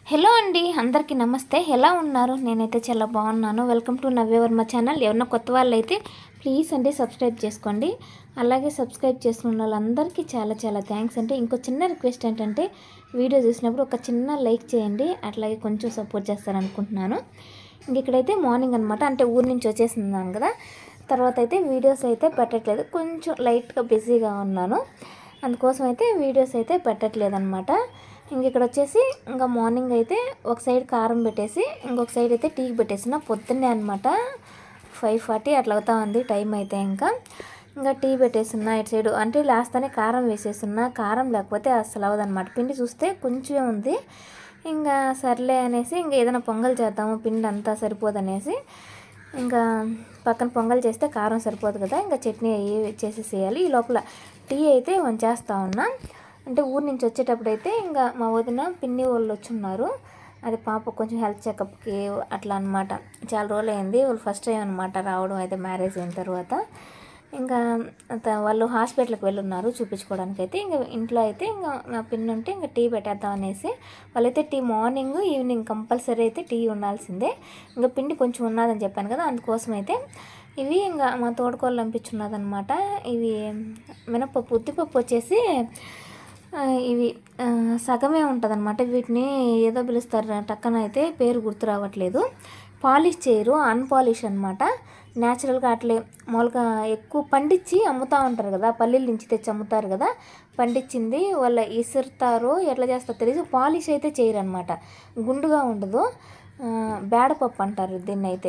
hello అండి అందరికీ నమస్తే ఎలా ఉన్నారు నేనైతే చాలా బాగున్నాను వెల్కమ్ టు నవ్యవర్మ ఛానల్ ఎవరన్నా కొత్త వాళ్ళు అయితే ప్లీజ్ అండి సబ్స్క్రైబ్ చేసుకోండి అలాగే సబ్స్క్రైబ్ చేసుకున్న వాళ్ళందరికీ చాలా చాలా థ్యాంక్స్ అంటే ఇంకో చిన్న రిక్వెస్ట్ ఏంటంటే వీడియో చూసినప్పుడు ఒక చిన్న లైక్ చేయండి అట్లాగే కొంచెం సపోర్ట్ చేస్తారనుకుంటున్నాను ఇంక ఇక్కడైతే మార్నింగ్ అనమాట అంటే ఊరి నుంచి వచ్చేసిందాను కదా తర్వాత అయితే వీడియోస్ అయితే పెట్టట్లేదు కొంచెం లైట్గా బిజీగా ఉన్నాను అందుకోసం అయితే వీడియోస్ అయితే పెట్టట్లేదు అనమాట ఇంక ఇక్కడ వచ్చేసి ఇంకా మార్నింగ్ అయితే ఒక సైడ్ కారం పెట్టేసి ఇంకొక సైడ్ అయితే టీకి పెట్టేసిన పొద్దున్నే అనమాట ఫైవ్ ఫార్టీ అట్లా అవుతా ఉంది టైం అయితే ఇంకా ఇంకా టీ పెట్టేస్తున్నా ఇటు సైడ్ అంటే లాస్ట్నే కారం వేసేస్తున్నా కారం లేకపోతే అసలు అవ్వదన్నమాట పిండి చూస్తే కొంచెమే ఉంది ఇంకా సర్లే అనేసి ఇంకా ఏదైనా పొంగల్ చేద్దాము పిండి అంతా సరిపోదనేసి ఇంకా పక్కన పొంగల్ చేస్తే కారం సరిపోదు కదా ఇంకా చట్నీ అవి చేసేసేయాలి ఈ లోపల టీ అయితే వంచేస్తా ఉన్నా అంటే ఊరి నుంచి వచ్చేటప్పుడు అయితే ఇంకా మా వదిన పిన్ని వాళ్ళు వచ్చున్నారు అది పాప కొంచెం హెల్త్ చెకప్కి అట్లా అనమాట చాలా రోజులు అయింది వాళ్ళు ఫస్ట్ టైం అనమాట రావడం అయితే మ్యారేజ్ అయిన తర్వాత ఇంకా అంత- వాళ్ళు హాస్పిటల్కి వెళ్ళున్నారు చూపించుకోవడానికి అయితే ఇంకా ఇంట్లో అయితే ఇంకా మా పిన్ ఉంటే ఇంకా టీ పెట్టేద్దాం అనేసి వాళ్ళైతే టీ మార్నింగ్ ఈవినింగ్ కంపల్సరీ అయితే టీ ఉండాల్సిందే ఇంకా పిండి కొంచెం ఉన్నదని చెప్పాను కదా అందుకోసం అయితే ఇవి ఇంకా మా తోడుకోళ్ళు పంపించున్నదనమాట ఇవి మినపప్పు ఉద్దిపప్పు వచ్చేసి ఆ, ఇవి ఆ, సగమే ఉంటుందన్నమాట వీటిని ఏదో పిలుస్తారు టక్కన అయితే పేరు గుర్తు రావట్లేదు పాలిష్ చేయరు అన్పాలిష్ అనమాట న్యాచురల్గా అట్లే మామూలుగా ఎక్కువ పండించి అమ్ముతూ ఉంటారు కదా పల్లీల నుంచి తెచ్చి అమ్ముతారు కదా పండించింది వాళ్ళ ఇసురుతారో ఎట్లా చేస్తారో తెలియదు పాలిష్ అయితే చేయరు అనమాట గుండుగా ఉండదు ఆ, బేడపప్పు అంటారు దీన్ని అయితే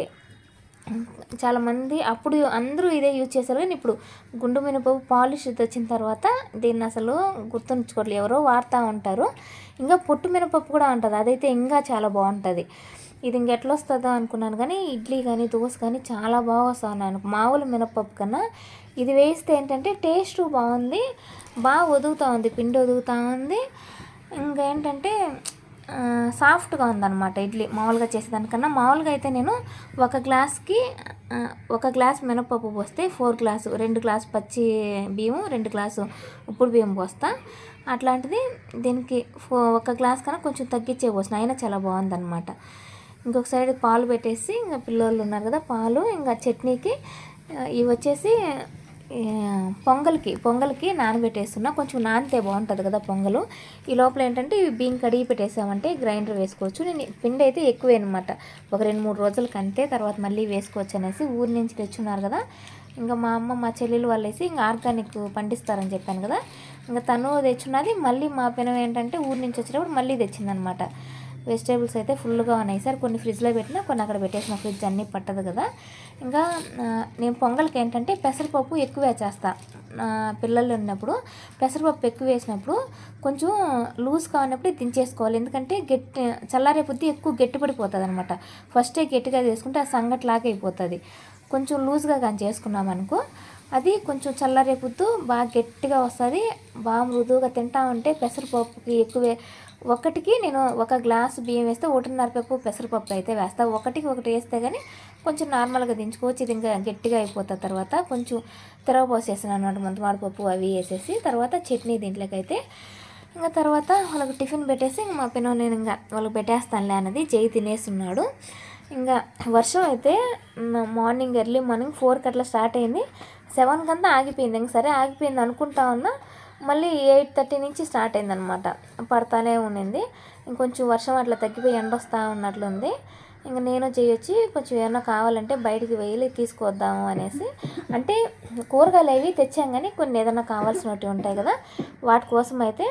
చాలామంది అప్పుడు అందరూ ఇదే యూజ్ చేశారు కానీ ఇప్పుడు గుండు మినపప్పు పాలిష్ వచ్చిన తర్వాత దీన్ని అసలు గుర్తుంచుకోవట్లేదు ఎవరో వాడుతూ ఉంటారు ఇంకా పొట్టు మినపప్పు కూడా ఉంటుంది అదైతే ఇంకా చాలా బాగుంటుంది ఇది ఇంక ఎట్లా వస్తుందో అనుకున్నాను కానీ ఇడ్లీ కానీ దోశ కానీ చాలా బాగా వస్తుంది నాకు మామూలు మినపప్పు కన్నా ఇది వేస్తే ఏంటంటే టేస్ట్ బాగుంది బాగా వదుగుతూ ఉంది పిండి వదుగుతూ ఉంది ఇంకా ఏంటంటే ఆ, సాఫ్ట్గా ఉందన్నమాట ఇడ్లీ మామూలుగా చేసేదానికన్నా మామూలుగా అయితే నేను ఒక గ్లాస్కి ఆ, ఒక గ్లాస్ మినపప్పు పోస్తే ఫోర్ గ్లాసు రెండు గ్లాసు పచ్చి బియ్యం రెండు గ్లాసు ఉప్పుడు బియ్యం పోస్తా అట్లాంటిది దీనికి ఫో ఒక గ్లాస్ కన్నా కొంచెం తగ్గించే పోసిన అయినా చాలా బాగుందన్నమాట ఇంకొక సైడ్ పాలు పెట్టేసి ఇంకా పిల్లోళ్ళు ఉన్నారు కదా పాలు ఇంకా చట్నీకి ఆ, ఇవి వచ్చేసి ఆ, పొంగల్కి పొంగల్కి నానబెట్టేస్తున్నా కొంచెం నానితే బాగుంటుంది కదా పొంగలు ఈ లోపల ఏంటంటే ఇవి బియ్యం కడిగి పెట్టేసామంటే గ్రైండర్ వేసుకోవచ్చు నేను పిండి అయితే ఎక్కువే అనమాట ఒక రెండు మూడు రోజులకి అంతే తర్వాత మళ్ళీ వేసుకోవచ్చు అనేసి ఊరి నుంచి తెచ్చున్నారు కదా ఇంకా మా అమ్మ మా చెల్లెలు వాళ్ళేసి ఇంకా ఆర్గానిక్ పండిస్తారని చెప్పాను కదా ఇంకా తను తెచ్చున్నది మళ్ళీ మా పినం ఏంటంటే ఊరి నుంచి వచ్చేటప్పుడు మళ్ళీ తెచ్చిందనమాట వెజిటేబుల్స్ అయితే ఫుల్గా ఉన్నాయి సార్ కొన్ని ఫ్రిడ్జ్లో పెట్టినా కొన్ని అక్కడ పెట్టేసిన ఫ్రిడ్జ్ అన్నీ పట్టదు కదా ఇంకా ఆ, నేను పొంగల్కి ఏంటంటే పెసరపప్పు ఎక్కువ వేసేస్తా ఆ, పిల్లలు ఉన్నప్పుడు పెసరపప్పు ఎక్కువ వేసినప్పుడు కొంచెం లూజ్ కానప్పుడు దించేసుకోవాలి ఎందుకంటే గట్టి చల్లారే బుద్ధి ఎక్కువ గట్టిపడిపోతుంది అనమాట ఫస్టే గట్టిగా చేసుకుంటే ఆ సంగట్లాగా అయిపోతుంది కొంచెం లూజ్గా కానీ చేసుకున్నాం అనుకో అది కొంచెం చల్లారే పొద్దు బాగా గట్టిగా వస్తుంది బాగా మృదువుగా తింటా ఉంటే పెసరపప్పుకి ఎక్కువే ఒకటికి నేను ఒక గ్లాసు బియ్యం వేస్తే ఒకటిన్నర పప్పు పెసరపప్పు అయితే వేస్తా ఒకటికి ఒకటి వేస్తే కానీ కొంచెం నార్మల్గా దించుకోవచ్చు ఇది ఇంకా గట్టిగా అయిపోతుంది తర్వాత కొంచెం తిరగపోసేసాను అనమాట మంతమాడు పప్పు అవి వేసేసి తర్వాత చట్నీ దీంట్లోకి అయితే ఇంకా తర్వాత వాళ్ళకి టిఫిన్ పెట్టేసి ఇంక మా పిన్న నేను ఇంకా వాళ్ళకి పెట్టేస్తానులే అన్నది జై తినేస్తున్నాడు ఇంకా వర్షం అయితే మ- మార్నింగ్ ఎర్లీ మార్నింగ్ ఫోర్కి అట్లా స్టార్ట్ అయింది సెవెన్కి అంతా ఆగిపోయింది ఇంక సరే ఆగిపోయింది అనుకుంటా ఉన్నా మళ్ళీ ఎయిట్ థర్టీ నుంచి స్టార్ట్ అయిందనమాట పడతానే ఉండింది ఇంకొంచెం వర్షం అట్లా తగ్గిపోయి ఎండ వస్తూ ఉన్నట్లుంది ఇంకా నేను చేయొచ్చి కొంచెం ఏమన్నా కావాలంటే బయటికి వెళ్ళి తీసుకొద్దాము అనేసి అంటే కూరగాయలు అవి తెచ్చాం కానీ కొన్ని ఏదైనా కావాల్సినవి ఉంటాయి కదా వాటి కోసం అయితే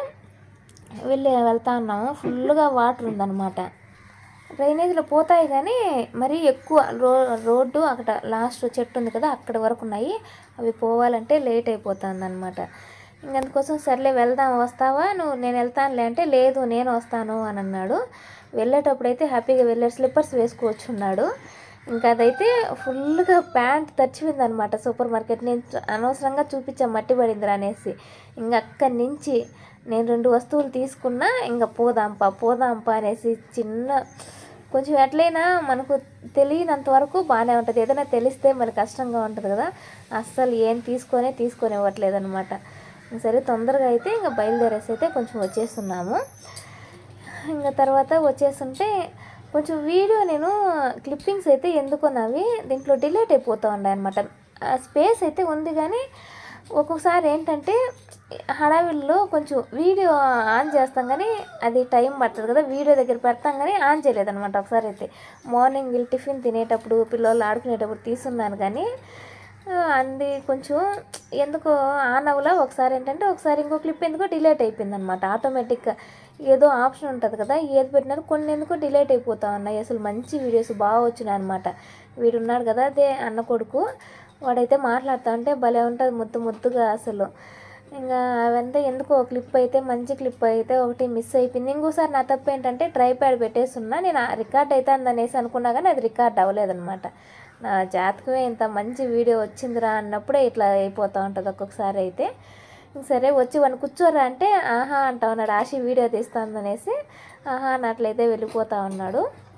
వెళ్ళి వెళ్తా ఉన్నాము ఫుల్గా వాటర్ ఉందన్నమాట డ్రైనేజీలో పోతాయి కానీ మరీ ఎక్కువ రో రోడ్డు అక్కడ లాస్ట్ చెట్టు ఉంది కదా అక్కడ వరకు ఉన్నాయి అవి పోవాలంటే లేట్ అయిపోతుంది అనమాట ఇంకందుకోసం సర్లే వెళ్దాం వస్తావా నువ్వు నేను వెళ్తానులే అంటే లేదు నేను వస్తాను అని అన్నాడు వెళ్ళేటప్పుడు అయితే హ్యాపీగా వెళ్ళే స్లిప్పర్స్ వేసుకోవచ్చు ఉన్నాడు ఇంకా అదైతే ఫుల్గా ప్యాంట్ తడిచిపోయింది అనమాట సూపర్ మార్కెట్ నేను చూ- అనవసరంగా చూపించా మట్టి పడిందిరా అనేసి ఇంకా అక్కడి నుంచి నేను రెండు వస్తువులు తీసుకున్నా ఇంకా పోదాంపా పోదాంపా అనేసి చిన్న కొంచెం ఎట్లయినా మనకు తెలియనంత వరకు బాగానే ఉంటుంది ఏదైనా తెలిస్తే మరి కష్టంగా ఉంటుంది కదా అస్సలు ఏం తీసుకొనే తీసుకొని ఇవ్వట్లేదు అనమాట సరే తొందరగా అయితే ఇంకా బయలుదేరేసి అయితే కొంచెం వచ్చేస్తున్నాము ఇంకా తర్వాత వచ్చేస్తుంటే కొంచెం వీడియో నేను క్లిప్పింగ్స్ అయితే ఎందుకో నావి దీంట్లో డిలీట్ అయిపోతూ ఉన్నాయి అనమాట స్పేస్ అయితే ఉంది కానీ ఒక్కొక్కసారి ఏంటంటే హడావిల్లో కొంచెం వీడియో ఆన్ చేస్తాం కానీ అది టైం పడుతుంది కదా వీడియో దగ్గర పెడతాం కానీ ఆన్ చేయలేదన్నమాట ఒకసారి అయితే మార్నింగ్ వీళ్ళు టిఫిన్ తినేటప్పుడు పిల్లలు ఆడుకునేటప్పుడు తీసున్నాను కానీ ఆ, అంది కొంచెం ఎందుకో ఆన్ అవ్వలా ఒకసారి ఏంటంటే ఒకసారి ఇంకో క్లిప్ ఎందుకో డిలేట్ అయిపోయింది అనమాట ఆటోమేటిక్గా ఏదో ఆప్షన్ ఉంటుంది కదా ఏది పెట్టినారు కొన్ని ఎందుకో డిలేట్ అయిపోతా ఉన్నాయి అసలు మంచి వీడియోస్ బాగా వచ్చినాయి అనమాట వీడు ఉన్నాడు కదా అదే అన్న కొడుకు వాడైతే మాట్లాడుతూ ఉంటే భలే ఉంటుంది ముద్దు ముద్దుగా అసలు ఇంకా అవంతా ఎందుకో క్లిప్ అయితే మంచి క్లిప్ అయితే ఒకటి మిస్ అయిపోయింది ఇంకోసారి నా తప్పు ఏంటంటే ట్రై ప్యాడ్ పెట్టేస్తున్నా నేను రికార్డ్ అవుతుంది అనేసి అనుకున్నా కానీ అది రికార్డ్ అవ్వలేదన్నమాట నా జాతకమే ఇంత మంచి వీడియో వచ్చిందిరా అన్నప్పుడే ఇట్లా అయిపోతూ ఉంటుంది ఒక్కొక్కసారి అయితే ఇంక సరే వచ్చి వాడిని కూర్చోరా అంటే ఆహా అంటా ఉన్నాడు ఆశి వీడియో తీస్తాననేసి ఆహా అన్నట్లయితే వెళ్ళిపోతా ఉన్నాడు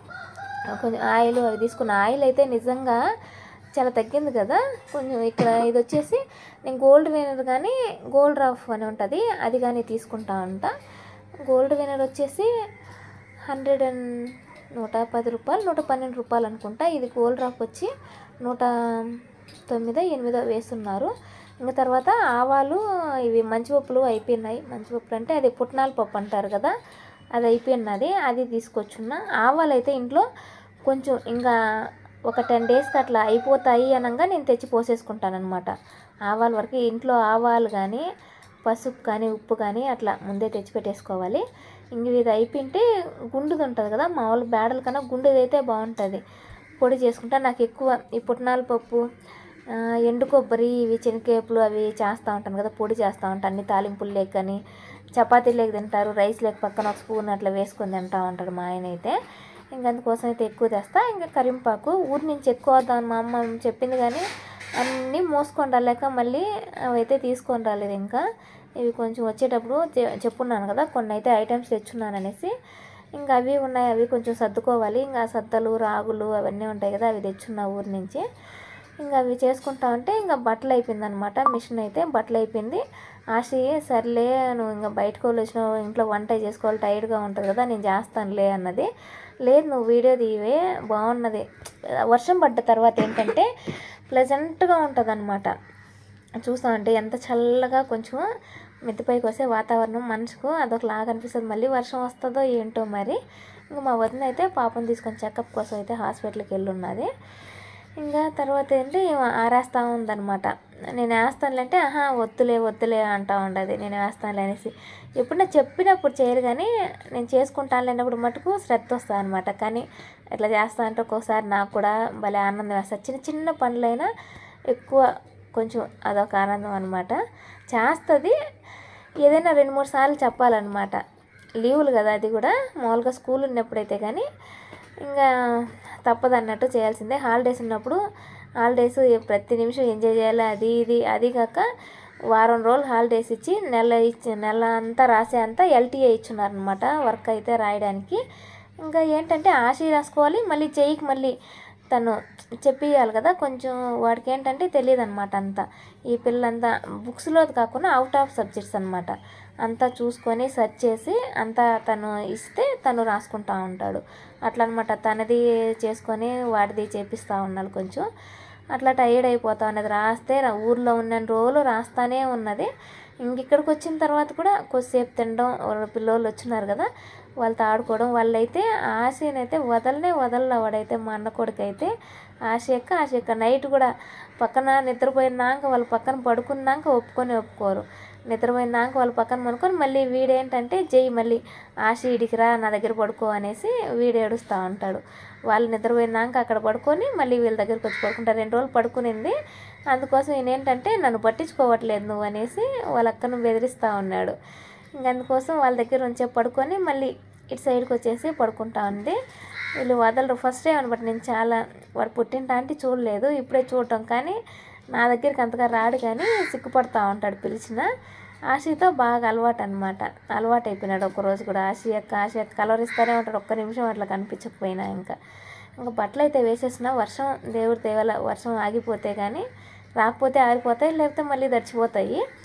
కొంచెం ఆయిల్ అవి తీసుకున్న ఆయిల్ అయితే నిజంగా చాలా తగ్గింది కదా కొంచెం ఇక్కడ ఇది వచ్చేసి నేను గోల్డ్ వినర్ కానీ గోల్డ్ రఫ్ అని ఉంటుంది అది కానీ తీసుకుంటా ఉంటా గోల్డ్ వినర్ వచ్చేసి హండ్రెడ్ అండ్ నూట పది రూపాయలు నూట పన్నెండు రూపాయలు అనుకుంటా ఇది గోల్డ్ రఫ్ వచ్చి నూట తొమ్మిదో ఎనిమిదో వేస్తున్నారు ఇంకా తర్వాత ఆవాలు ఇవి మంచిపప్పులు అయిపోయినాయి మంచిపప్పులు అంటే అది పుట్నాల పప్పు అంటారు కదా అది అయిపోయినది అది తీసుకొచ్చున్న ఆవాలు అయితే ఇంట్లో కొంచెం ఇంకా ఒక టెన్ డేస్కి అట్లా అయిపోతాయి అనగా నేను తెచ్చి పోసేసుకుంటాను అనమాట ఆవాల వరకు ఇంట్లో ఆవాలు కానీ పసుపు కానీ ఉప్పు కానీ అట్లా ముందే తెచ్చి పెట్టేసుకోవాలి ఇంక ఇది అయిపోయింటే గుండుది ఉంటుంది కదా మామూలు బేడల కన్నా గుండుది అయితే బాగుంటుంది పొడి చేసుకుంటా నాకు ఎక్కువ ఈ పుట్నాల పప్పు ఆ, ఎండు కొబ్బరి ఇవి శనగకేపులు అవి చేస్తూ ఉంటాను కదా పొడి చేస్తూ ఉంటాను అన్ని తాలింపులు లేక కానీ చపాతీ లేక తింటారు రైస్ లేక పక్కన ఒక స్పూన్ అట్లా వేసుకొని తింటా ఉంటాడు మా ఆయన అయితే ఇంకా అందుకోసం అయితే ఎక్కువ తెస్తా ఇంకా కరింపాకు ఊరి నుంచి ఎక్కువ వద్దామని మా అమ్మ చెప్పింది కానీ అన్నీ మోసుకొని రాలేక మళ్ళీ అవి అయితే తీసుకొని రాలేదు ఇంకా ఇవి కొంచెం వచ్చేటప్పుడు చె- చెప్పున్నాను కదా కొన్ని అయితే ఐటమ్స్ తెచ్చున్నాను అనేసి ఇంకా అవి ఉన్నాయి అవి కొంచెం సర్దుకోవాలి ఇంకా సద్దలు రాగులు అవన్నీ ఉంటాయి కదా అవి తెచ్చున్నా ఊరి నుంచి ఇంకా అవి చేసుకుంటా ఉంటే ఇంకా బట్టలు అయిపోయింది అనమాట మిషన్ అయితే బట్టలు అయిపోయింది ఆశి సర్లే నువ్వు ఇంకా బయటకు వెళ్ళి వచ్చినావు ఇంట్లో వంట చేసుకోవాలి టైర్డ్గా ఉంటుంది కదా నేను చేస్తానులే అన్నది లేదు నువ్వు వీడియో తీవే బాగున్నది వర్షం పడ్డ తర్వాత ఏంటంటే ప్లెజెంట్గా ఉంటుంది అనమాట చూస్తా అంటే ఎంత చల్లగా కొంచెం మిద్దపైకి వస్తే వాతావరణం మనసుకు అదొకలాగా అనిపిస్తుంది మళ్ళీ వర్షం వస్తుందో ఏంటో మరి ఇంకా మా వదిన అయితే పాపం తీసుకొని చెకప్ కోసం అయితే హాస్పిటల్కి వెళ్ళి ఉన్నది ఇంకా తర్వాత ఏంటి ఈమె ఆరేస్తూ ఉందన్నమాట నేను వేస్తానులే అంటే ఆహా వద్దులే వద్దులే అంటా ఉండదు నేను వేస్తానులే అనేసి ఎప్పుడు నేను చెప్పినప్పుడు చేయరు కానీ నేను చేసుకుంటాను అన్నప్పుడు మటుకు శ్రద్ధ వస్తుంది అనమాట కానీ ఇట్లా చేస్తా అంటే ఒక్కోసారి నాకు కూడా భలే ఆనందం వేస్తుంది చిన్న చిన్న పనులైనా ఎక్కువ కొంచెం అదొక ఆనందం అనమాట చేస్తుంది ఏదైనా రెండు మూడు సార్లు చెప్పాలన్నమాట లీవులు కదా అది కూడా మామూలుగా స్కూల్ ఉన్నప్పుడైతే కానీ ఇంకా తప్పదు అన్నట్టు చేయాల్సిందే హాలిడేస్ ఉన్నప్పుడు హాలిడేస్ ప్రతి నిమిషం ఎంజాయ్ చేయాలి అది ఇది అది కాక వారం రోజులు హాలిడేస్ ఇచ్చి నెల ఇచ్చి నెల అంతా రాసే అంతా ఎల్టీఏ ఇచ్చున్నారనమాట వర్క్ అయితే రాయడానికి ఇంకా ఏంటంటే ఆశ రాసుకోవాలి మళ్ళీ చెయ్యికి మళ్ళీ తను చెప్పియాలి కదా కొంచెం వాడికి ఏంటంటే తెలియదు అనమాట అంతా ఈ పిల్లంతా బుక్స్లో కాకుండా అవుట్ ఆఫ్ సబ్జెక్ట్స్ అనమాట అంతా చూసుకొని సెర్చ్ చేసి అంతా తను ఇస్తే తను రాసుకుంటా ఉంటాడు అట్లా అనమాట తనది చేసుకొని వాడిది చేపిస్తూ ఉన్నాడు కొంచెం అట్లా టైర్డ్ అయిపోతా ఉన్నది రాస్తే రా- ఊర్లో ఉన్న రోజులు రాస్తానే ఉన్నది ఇంక ఇక్కడికి వచ్చిన తర్వాత కూడా కొద్దిసేపు తినడం వాళ్ళ పిల్లోళ్ళు వచ్చినారు కదా వాళ్ళతో ఆడుకోవడం వాళ్ళైతే ఆశనైతే వదలనే వదలల వాడైతే మా అన్న కొడుకు అయితే ఆశ ఎక్క ఆశ ఎక్క నైట్ కూడా పక్కన నిద్రపోయినాక వాళ్ళ పక్కన పడుకున్నాక ఒప్పుకొని ఒప్పుకోరు నిద్రపోయినాక వాళ్ళ పక్కన పడుకొని మళ్ళీ వీడేంటంటే జై మళ్ళీ ఆశ ఇడికి రా నా దగ్గర పడుకో అనేసి వీడు ఏడుస్తూ ఉంటాడు వాళ్ళు నిద్రపోయినాక అక్కడ పడుకొని మళ్ళీ వీళ్ళ దగ్గరికి వచ్చి పడుకుంటారు రెండు రోజులు పడుకునింది అందుకోసం ఈయన ఏంటంటే నన్ను పట్టించుకోవట్లేదు నువ్వు అనేసి వాళ్ళ అక్కను బెదిరిస్తూ ఉన్నాడు ఇంక అందుకోసం వాళ్ళ దగ్గర ఉంచే పడుకొని మళ్ళీ ఇటు సైడ్కి వచ్చేసి పడుకుంటా ఉంది వీళ్ళు వదలరు ఫస్ట్ టైం అనమాట నేను చాలా వాడు పుట్టింటా అంటే చూడలేదు ఇప్పుడే చూడటం కానీ నా దగ్గరికి అంతగా రాడు కానీ సిగ్గుపడతా ఉంటాడు పిలిచిన ఆశతో బాగా అలవాటు అనమాట అలవాటు అయిపోయినాడు ఒక రోజు కూడా ఆశ యొక్క ఆశ యొక్క కలవరిస్తూనే ఉంటాడు ఒక్క నిమిషం అట్లా కనిపించకపోయినా ఇంకా ఇంకా బట్టలు అయితే వేసేసిన వర్షం దేవుడి దేవాల వర్షం ఆగిపోతే కానీ రాకపోతే ఆరిపోతాయి లేకపోతే మళ్ళీ దడిచిపోతాయి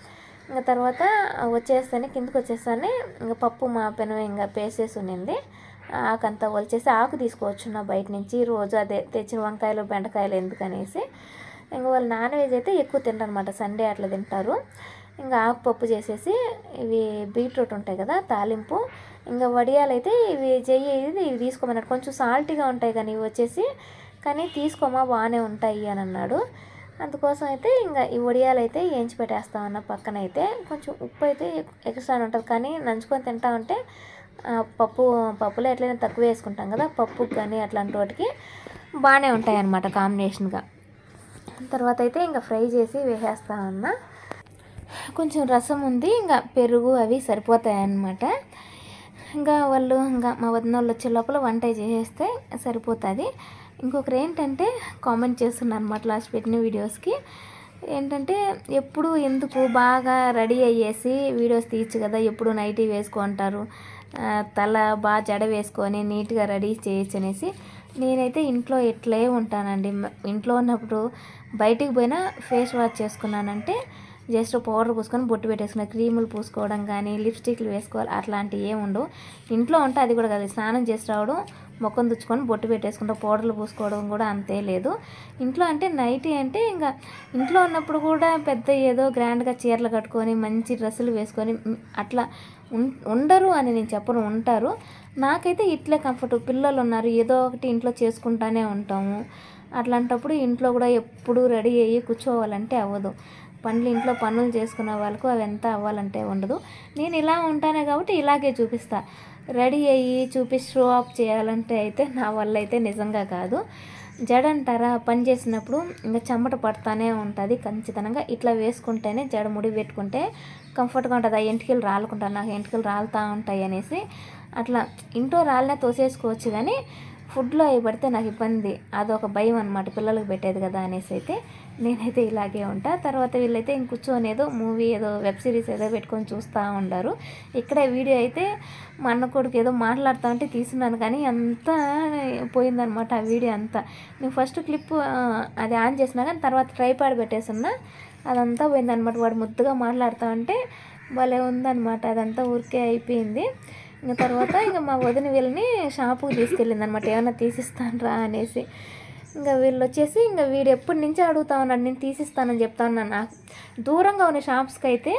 ఇంకా తర్వాత వచ్చేస్తానే కిందకి వచ్చేస్తానే ఇంకా పప్పు మా పెనం ఇంకా పేసేసి ఉన్నింది ఆకంతా వలిచేసి ఆకు తీసుకోవచ్చు నా బయట నుంచి రోజు అదే తెచ్చిన వంకాయలు బెండకాయలు ఎందుకనేసి ఇంకా వాళ్ళు నాన్ వెజ్ అయితే ఎక్కువ తింటారనమాట సండే అట్లా తింటారు ఇంకా ఆకుపప్పు చేసేసి ఇవి బీట్రూట్ ఉంటాయి కదా తాలింపు ఇంకా వడియాలు అయితే ఇవి చెయ్యి ఇది ఇవి తీసుకోమన్నాడు కొంచెం సాల్టీగా ఉంటాయి కానీ ఇవి వచ్చేసి కానీ తీసుకోమా బాగానే ఉంటాయి అని అన్నాడు అందుకోసం అయితే ఇంకా ఈ వడియాలు అయితే వేయించి పెట్టేస్తామన్న పక్కన అయితే కొంచెం ఉప్పు అయితే ఎక్స్ట్రా ఉంటుంది కానీ నంచుకొని తింటా ఉంటే ఆ, పప్పు పప్పులో ఎట్లయినా తక్కువ వేసుకుంటాం కదా పప్పుకి కానీ అట్లాంటి వాటికి బాగానే ఉంటాయి అన్నమాట కాంబినేషన్గా తర్వాత అయితే ఇంకా ఫ్రై చేసి వేసేస్తా ఉన్నా కొంచెం రసం ఉంది ఇంకా పెరుగు అవి సరిపోతాయి అన్నమాట ఇంకా వాళ్ళు ఇంకా మా వదిన వాళ్ళు వచ్చే లోపల వంట చేసేస్తే సరిపోతుంది ఇంకొకరు ఏంటంటే కామెంట్ చేస్తున్నారు అనమాట లాస్ట్ పెట్టిన వీడియోస్కి ఏంటంటే ఎప్పుడు ఎందుకు బాగా రెడీ అయ్యేసి వీడియోస్ తీయచ్చు కదా ఎప్పుడు నైటీ వేసుకుంటారు ఆ, తల బాగా జడ వేసుకొని నీట్గా రెడీ చేయొచ్చు అనేసి నేనైతే ఇంట్లో ఇట్లే ఉంటానండి మ- ఇంట్లో ఉన్నప్పుడు బయటికి పోయినా ఫేస్ వాష్ చేసుకున్నానంటే జస్ట్ పౌడర్ పూసుకొని బొట్టు పెట్టేసుకున్న క్రీములు పూసుకోవడం కానీ లిప్స్టిక్లు వేసుకోవాలి అట్లాంటివి ఏమి ఉండవు ఇంట్లో ఉంటే అది కూడా కాదు స్నానం చేసి రావడం ముఖం తుచ్చుకొని బొట్టు పెట్టేసుకుంటా పౌడర్లు పూసుకోవడం కూడా అంతే లేదు ఇంట్లో అంటే నైటీ అంటే ఇంకా ఇంట్లో ఉన్నప్పుడు కూడా పెద్ద ఏదో గ్రాండ్గా చీరలు కట్టుకొని మంచి డ్రెస్సులు వేసుకొని మ్, అట్లా ఉం- ఉండరు అని నేను చెప్పను ఉంటారు నాకైతే ఇట్లే కంఫర్ట్ పిల్లలు ఉన్నారు ఏదో ఒకటి ఇంట్లో చేసుకుంటానే ఉంటాము అట్లాంటప్పుడు ఇంట్లో కూడా ఎప్పుడు రెడీ అయ్యి కూర్చోవాలంటే అవ్వదు పనులు ఇంట్లో పనులు చేసుకునే వాళ్ళకు అవి ఎంత అవ్వాలంటే ఉండదు నేను ఇలా ఉంటానే కాబట్టి ఇలాగే చూపిస్తా రెడీ అయ్యి చూపి షో ఆఫ్ చేయాలంటే అయితే నా వల్ల అయితే నిజంగా కాదు జడ అంటారా పని చేసినప్పుడు ఇంకా చెమట పడతానే ఉంటుంది ఖచ్చితంగా ఇట్లా వేసుకుంటేనే జడ ముడి పెట్టుకుంటే కంఫర్ట్గా ఉంటుంది ఆ ఎంటికలు రాలుకుంటాను నాకు ఎంటికలు రాలుతూ ఉంటాయి అనేసి అట్లా ఇంట్లో రాలినా తోసేసుకోవచ్చు కానీ ఫుడ్లో అవి పడితే నాకు ఇబ్బంది అదొక భయం అనమాట పిల్లలకు పెట్టేది కదా అనేసి అయితే నేనైతే ఇలాగే ఉంటా తర్వాత వీళ్ళైతే ఇంక కూర్చొని ఏదో మూవీ ఏదో వెబ్ సిరీస్ ఏదో పెట్టుకొని చూస్తూ ఉండారు ఇక్కడే వీడియో అయితే మా అన్న కొడుకు ఏదో మాట్లాడుతూ ఉంటే తీసున్నాను కానీ అంతా పోయిందనమాట ఆ వీడియో అంతా నేను ఫస్ట్ క్లిప్ అది ఆన్ చేసినా కానీ తర్వాత ట్రైపాడ్ పెట్టేసున్నా అదంతా పోయిందనమాట వాడు ముద్దుగా మాట్లాడుతూ ఉంటే భలే ఉందన్నమాట అదంతా ఊరికే అయిపోయింది ఇంకా తర్వాత ఇంకా మా వదిన వీళ్ళని షాపుకి తీసుకెళ్ళింది అనమాట ఏమైనా తీసిస్తానరా అనేసి ఇంకా వీళ్ళు వచ్చేసి ఇంకా వీడు ఎప్పటి నుంచో అడుగుతా ఉన్నాడు నేను తీసిస్తానని చెప్తా ఉన్నాను నాకు దూరంగా ఉన్న షాప్స్కి అయితే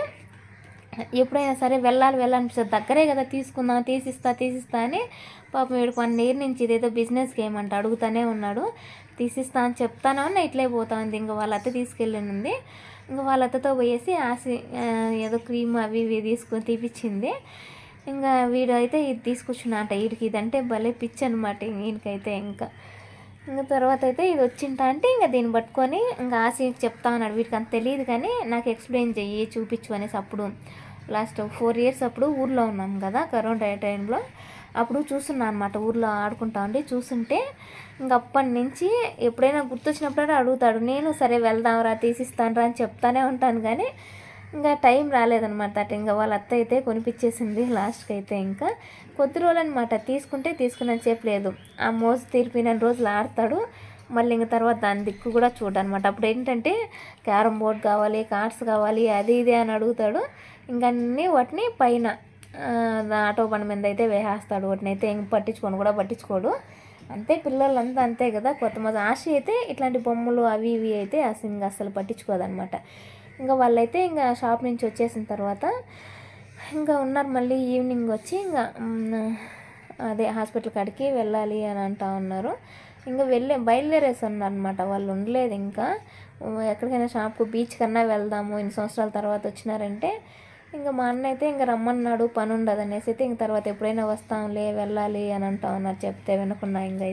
ఎప్పుడైనా సరే వెళ్ళాలి వెళ్ళాలనిపిస్తుంది దగ్గరే కదా తీసుకుందాం తీసిస్తా తీసిస్తా అని పాపం వీడు వన్ ఇయర్ నుంచి ఇదేదో బిజినెస్కి ఏమంట అడుగుతానే ఉన్నాడు తీసిస్తా అని చెప్తానే ఉన్నా ఇట్లే పోతా ఉంది ఇంకా వాళ్ళ అత్త తీసుకెళ్ళింది ఇంకా వాళ్ళ అత్తతో పోయేసి ఆసి ఆ, ఏదో క్రీమ్ అవి ఇవి తీసుకొని తీపిచ్చింది ఇంకా వీడు అయితే ఇది తీసుకొచ్చిన అంట వీడికి ఇదంటే భలే పిచ్చి అనమాట ఈయనకైతే ఇంకా ఇంకా తర్వాత అయితే ఇది వచ్చింటా అంటే ఇంకా దీన్ని పట్టుకొని ఇంకా ఆశ చెప్తా ఉన్నాడు వీటికి అంత తెలియదు కానీ నాకు ఎక్స్ప్లెయిన్ చెయ్యి చూపించు అనేసి అప్పుడు లాస్ట్ ఫోర్ ఇయర్స్ అప్పుడు ఊర్లో ఉన్నాం కదా కరోనా టైంలో అప్పుడు చూస్తున్నా అనమాట ఊర్లో ఆడుకుంటా ఉండి చూస్తుంటే ఇంక అప్పటి నుంచి ఎప్పుడైనా గుర్తొచ్చినప్పుడైనా అడుగుతాడు నేను సరే వెళ్దాంరా తీసిస్తానురా అని చెప్తానే ఉంటాను కానీ ఇంకా టైం రాలేదనమాట అటు ఇంకా వాళ్ళ అత్త అయితే కొనిపించేసింది లాస్ట్కి అయితే ఇంకా కొద్ది రోజులు అనమాట తీసుకుంటే తీసుకున్నంత సేపు లేదు ఆ మోజు తీరిపోయిన రోజులు ఆడతాడు మళ్ళీ ఇంక తర్వాత దాని దిక్కు కూడా చూడనమాట అప్పుడు ఏంటంటే క్యారమ్ బోర్డ్ కావాలి కార్డ్స్ కావాలి అది ఇది అని అడుగుతాడు ఇంకా అన్నీ వాటిని పైన ఆ, ఆటో బండి మీద అయితే వేసేస్తాడు వాటిని అయితే ఇంక పట్టించుకొని కూడా పట్టించుకోడు అంతే పిల్లలంతా అంతే కదా కొత్త మంది ఆశ అయితే ఇట్లాంటి బొమ్మలు అవి ఇవి అయితే అసలు ఇంకా అసలు పట్టించుకోదనమాట ఇంకా వాళ్ళైతే ఇంకా షాప్ నుంచి వచ్చేసిన తర్వాత ఇంకా ఉన్నారు మళ్ళీ ఈవినింగ్ వచ్చి ఇంకా మ్, అదే హాస్పిటల్ కాడికి వెళ్ళాలి అని అంటా ఉన్నారు ఇంకా వెళ్ళే బయలుదేరేసి ఉన్నారు అనమాట వాళ్ళు ఉండలేదు ఇంకా ఎక్కడికైనా షాప్కు బీచ్ కన్నా వెళ్దాము ఇన్ని సంవత్సరాల తర్వాత వచ్చినారంటే ఇంకా మా అన్న అయితే ఇంకా రమ్మన్నాడు పని ఉండదు అనేసి అయితే ఇంక తర్వాత ఎప్పుడైనా వస్తాంలే వెళ్ళాలి అని అంటా ఉన్నారు చెప్తే వినకున్నా ఇంకా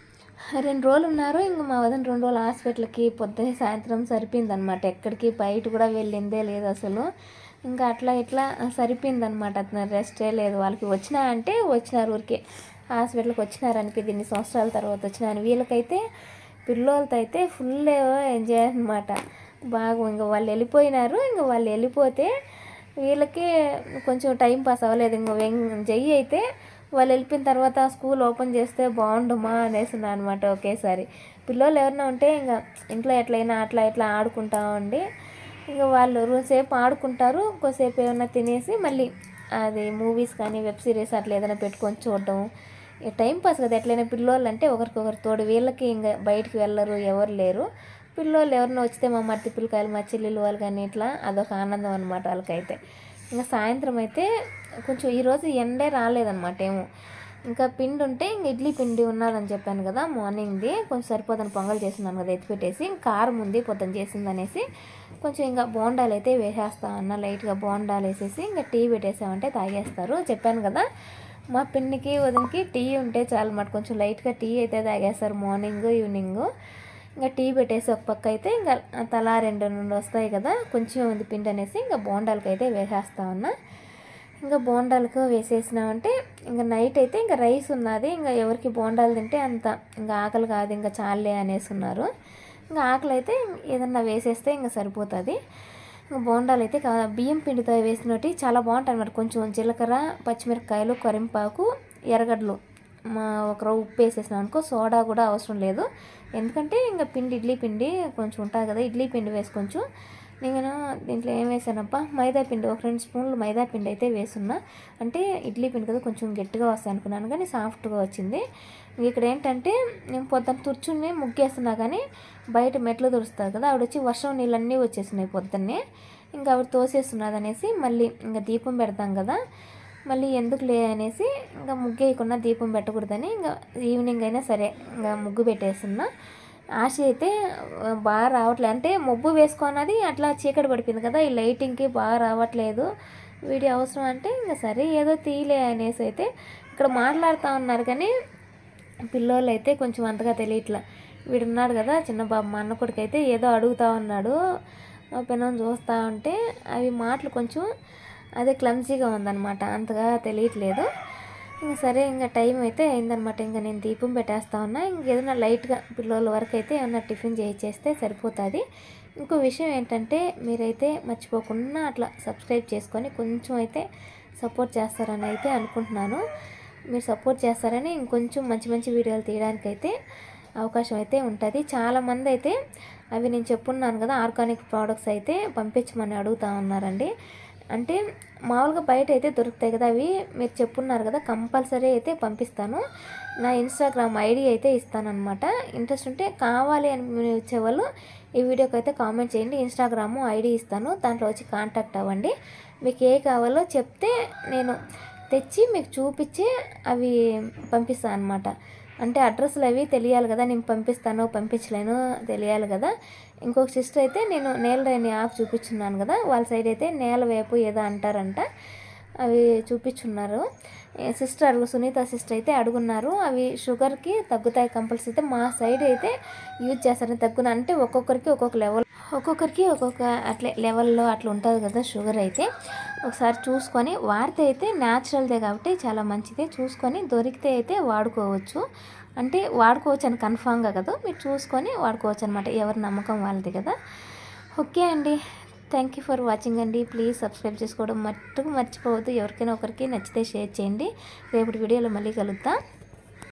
రెండు రోజులు ఉన్నారు ఇంక మా వదిన రెండు రోజులు హాస్పిటల్కి పొద్దున్నే సాయంత్రం సరిపోయిందనమాట ఎక్కడికి బయట కూడా వెళ్ళిందే లేదు అసలు ఇంకా అట్లా ఇట్లా సరిపోయిందనమాట అతను రెస్టే లేదు వాళ్ళకి వచ్చినా అంటే వచ్చినారు ఊరికే హాస్పిటల్కి వచ్చినారనిపింది ఇన్ని సంవత్సరాల తర్వాత వచ్చినారు వీళ్ళకైతే పిల్లోలతో అయితే ఫుల్ ఎంజాయ్ అనమాట బాగా ఇంకా వాళ్ళు వెళ్ళిపోయినారు ఇంకా వాళ్ళు వెళ్ళిపోతే వీళ్ళకి కొంచెం టైం పాస్ అవ్వలేదు ఇంకో వెం- జయ్యి అయితే వాళ్ళు వెళ్ళిపోయిన తర్వాత స్కూల్ ఓపెన్ చేస్తే బాగుండుమా అనేసి అనమాట ఒకేసారి పిల్లలు ఎవరైనా ఉంటే ఇంకా ఇంట్లో ఎట్లయినా అట్లా ఇట్లా ఆడుకుంటా ఉండి ఇక వాళ్ళు రోజుసేపు ఆడుకుంటారు కొద్దిసేపు ఏమైనా తినేసి మళ్ళీ అది మూవీస్ కానీ వెబ్ సిరీస్ అట్లా ఏదైనా పెట్టుకొని చూడటం ఇక టైం పాస్ కదా ఎట్లయినా పిల్లోళ్ళు అంటే ఒకరికొకరు తోడు వీళ్ళకి ఇంకా బయటికి వెళ్ళరు ఎవరు లేరు పిల్లోళ్ళు ఎవరినో వచ్చితే మా మట్టి పిల్లకాయలు మా చెల్లెలు వాళ్ళు కానీ ఇట్లా అదొక ఆనందం అనమాట వాళ్ళకైతే ఇంకా సాయంత్రం అయితే కొంచెం ఈరోజు ఎండే రాలేదన్నమాట ఏమో ఇంకా పిండి ఉంటే ఇంక ఇడ్లీ పిండి ఉన్నదని చెప్పాను కదా మార్నింగ్ది కొంచెం సరిపోదని పొంగల్ చేస్తున్నాను కదా ఎత్తిపెట్టేసి ఇంకా కారం ఉంది పొద్దున చేసిందనేసి కొంచెం ఇంకా బోండాలు అయితే వేసేస్తా అన్న లైట్గా బోండాలు వేసేసి ఇంకా టీ పెట్టేసామంటే తాగేస్తారు చెప్పాను కదా మా పిన్నికి వదినకి టీ ఉంటే చాలు మాట కొంచెం లైట్గా టీ అయితే తాగేస్తారు మార్నింగ్ ఈవినింగ్ ఇంకా టీ పెట్టేసి ఒక పక్క అయితే ఇంకా తలా రెండు నుండి వస్తాయి కదా కొంచెం ఉంది పిండి అనేసి ఇంకా బోండాలకి అయితే వేసేస్తా ఉన్నా ఇంకా బోండాలకు వేసేసినామంటే ఇంకా నైట్ అయితే ఇంకా రైస్ ఉన్నది ఇంకా ఎవరికి బోండాలు తింటే అంత ఇంకా ఆకలి కాదు ఇంకా చాలే అనేసి ఉన్నారు ఇంకా ఆకలి అయితే ఏదన్నా వేసేస్తే ఇంకా సరిపోతుంది ఇంకా బోండాలు అయితే కా- బియ్యం పిండితో వేసినట్టు చాలా బాగుంటాయి అన్నమాట కొంచెం జీలకర్ర పచ్చిమిరపకాయలు కరింపాకు ఎర్రగడ్డలు మా ఒక రవ్వ ఉప్పు వేసేసినాం అనుకో సోడా కూడా అవసరం లేదు ఎందుకంటే ఇంకా పిండి ఇడ్లీ పిండి కొంచెం ఉంటుంది కదా ఇడ్లీ పిండి వేసి కొంచెం నేను దీంట్లో ఏం వేసానప్ప మైదా పిండి ఒక రెండు స్పూన్లు మైదా పిండి అయితే వేసున్నా అంటే ఇడ్లీ పిండి కదా కొంచెం గట్టిగా వస్తాయి అనుకున్నాను కానీ సాఫ్ట్గా వచ్చింది ఇక్కడ ఏంటంటే నేను పొద్దున్న తుర్చుని ముగ్గేస్తున్నా కానీ బయట మెట్లు తుడుస్తారు కదా ఆవిడ వచ్చి వర్షం నీళ్ళన్నీ వచ్చేసినాయి పొద్దున్నే ఇంకా ఆవిడ తోసేస్తున్నది అనేసి మళ్ళీ ఇంకా దీపం పెడతాం కదా మళ్ళీ ఎందుకు లే అనేసి ఇంకా ముగ్గు వేయకుండా దీపం పెట్టకూడదని ఇంకా ఈవినింగ్ అయినా సరే ఇంకా ముగ్గు పెట్టేస్తున్నా ఆశ అయితే ఆ, బాగా రావట్లేదు అంటే మబ్బు వేసుకున్నది అట్లా చీకటి పడిపోయింది కదా ఈ లైటింగ్కి బాగా రావట్లేదు వీడియో అవసరం అంటే ఇంకా సరే ఏదో తీయలే అనేసి అయితే ఇక్కడ మాట్లాడుతూ ఉన్నారు కానీ పిల్లోళ్ళు అయితే కొంచెం అంతగా తెలియట్లా వీడున్నాడు కదా చిన్న బాబు మా అన్న కొడుకు అయితే ఏదో అడుగుతా ఉన్నాడు మా పిల్లలు చూస్తూ ఉంటే అవి మాటలు కొంచెం అదే క్లమ్జీగా ఉందన్నమాట అంతగా తెలియట్లేదు ఇంక సరే ఇంకా టైం అయితే అయిందనమాట ఇంకా నేను దీపం పెట్టేస్తా ఉన్నా ఇంక ఏదైనా లైట్గా పిల్లల వరకు అయితే ఏమన్నా టిఫిన్ చేయించేస్తే సరిపోతుంది ఇంకో విషయం ఏంటంటే మీరైతే మర్చిపోకుండా అట్లా సబ్స్క్రైబ్ చేసుకొని కొంచెం అయితే సపోర్ట్ చేస్తారని అయితే అనుకుంటున్నాను మీరు సపోర్ట్ చేస్తారని ఇంకొంచెం మంచి మంచి వీడియోలు తీయడానికైతే అవకాశం అయితే ఉంటుంది చాలామంది అయితే అవి నేను చెప్పున్నాను కదా ఆర్గానిక్ ప్రోడక్ట్స్ అయితే పంపించమని అడుగుతా ఉన్నారండి అంటే మామూలుగా బయట అయితే దొరుకుతాయి కదా అవి మీరు చెప్పున్నారు కదా కంపల్సరీ అయితే పంపిస్తాను నా ఇన్స్టాగ్రామ్ ఐడి అయితే ఇస్తానన్నమాట ఇంట్రెస్ట్ ఉంటే కావాలి అని మీరు వచ్చేవాళ్ళు ఈ వీడియోకి అయితే కామెంట్ చేయండి ఇన్స్టాగ్రామ్ ఐడి ఇస్తాను దాంట్లో వచ్చి కాంటాక్ట్ అవ్వండి మీకు ఏ కావాలో చెప్తే నేను తెచ్చి మీకు చూపించి అవి పంపిస్తాను అనమాట అంటే అడ్రస్లు అవి తెలియాలి కదా నేను పంపిస్తాను పంపించలేను తెలియాలి కదా ఇంకొక సిస్టర్ అయితే నేను నేల రేని ఆకు చూపించున్నాను కదా వాళ్ళ సైడ్ అయితే నేల వేపు ఏదో అంటారంట అవి చూపించున్నారు సిస్టర్ అడుగు సునీత సిస్టర్ అయితే అడుగున్నారు అవి షుగర్కి తగ్గుతాయి కంపల్సరీ అయితే మా సైడ్ అయితే యూజ్ చేస్తారు తగ్గున అంటే ఒక్కొక్కరికి ఒక్కొక్క లెవెల్ ఒక్కొక్కరికి ఒక్కొక్క అట్లే లెవెల్లో అట్లా ఉంటుంది కదా షుగర్ అయితే ఒకసారి చూసుకొని వాడితే అయితే న్యాచురల్దే కాబట్టి చాలా మంచిదే చూసుకొని దొరికితే అయితే వాడుకోవచ్చు అంటే వాడుకోవచ్చు అని కన్ఫామ్గా కదా మీరు చూసుకొని వాడుకోవచ్చు అనమాట ఎవరి నమ్మకం వాళ్ళది కదా ఓకే అండి థ్యాంక్ యూ ఫర్ వాచింగ్ అండి ప్లీజ్ సబ్స్క్రైబ్ చేసుకోవడం మట్టుకు మర్చిపోవద్దు ఎవరికైనా ఒకరికి నచ్చితే షేర్ చేయండి రేపటి వీడియోలో మళ్ళీ కలుద్దాం